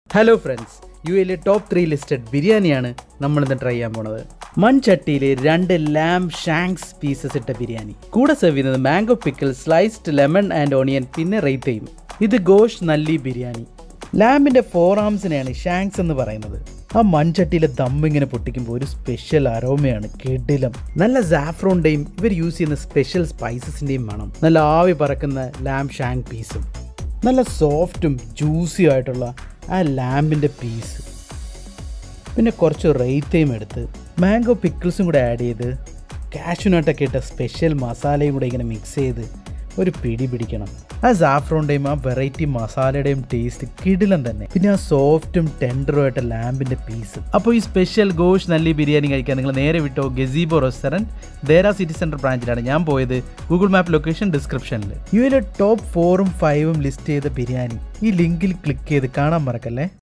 hello friends U എയിലെ top three listed ബിരിയാണിയാണ് നമ്മളിന്ന് ട്രൈ ചെയ്യാൻ പോണത് മൺചട്ടിയിൽ രണ്ട് ലാം ഷാങ്ക്സ് പീസസ് ഇട്ട ബിരിയാണി കൂടെ സെർവ് ചെയ്യുന്നത് mango pickle sliced lemon and onion പിന്നെ റേറ്റയും ഇത് ഗോഷ് നല്ലി ബിരിയാണി ലാമ്പിന്റെ ഫോർ ആംസിനെയാണ് ഷാങ്ക്സ് എന്ന് പറയുന്നത് ആ മൺചട്ടിയിലെ ദം ഇങ്ങനെ പൊട്ടിക്കുമ്പോൾ ഒരു സ്പെഷ്യൽ അരോമയാണ് കിടിലം നല്ല സാഫ്രോണിന്റെയും ഇവർ യൂസ് ചെയ്യുന്ന സ്പെഷ്യൽ സ്പൈസസിന്റെയും മണം നല്ല ആവി പറക്കുന്ന ലാം ഷാങ് പീസും നല്ല സോഫ്റ്റും ജ്യൂസിയും ആയിട്ടുള്ള ആ ലാമ്പിൻ്റെ പീസ് പിന്നെ കുറച്ച് റേറ്റയും എടുത്ത് മാംഗോ പിക്കിൾസും കൂടെ ആഡ് ചെയ്ത് കാഷ്യൂനട്ടൊക്കെ ഇട്ട സ്പെഷ്യൽ മസാലയും കൂടെ ഇങ്ങനെ മിക്സ് ചെയ്ത് ഒരു പിടി പിടിക്കണം ആ സാഫ്രോണിൻ്റെയും ആ വെറൈറ്റി മസാലയുടെയും ടേസ്റ്റ് കിടിലം തന്നെ പിന്നെ ആ സോഫ്റ്റും ടെൻഡറും ആയിട്ട് ലാമ്പിൻ്റെ പീസ് അപ്പോൾ ഈ സ്പെഷ്യൽ ഗോഷ് നല്ലി ബിരിയാണി കഴിക്കാൻ നിങ്ങൾ നേരെ വിട്ടോ Gazebo restaurant Deira city centre ബ്രാഞ്ചിലാണ് ഞാൻ പോയത് ഗൂഗിൾ മാപ്പ് ലൊക്കേഷൻ ഡിസ്ക്രിപ്ഷനിൽ യു എയിലെ ടോപ്പ് ഫോറും ഫൈവും ലിസ്റ്റ് ചെയ്ത ബിരിയാണി ഈ ലിങ്കിൽ ക്ലിക്ക് ചെയ്ത് കാണാൻ മറക്കല്ലേ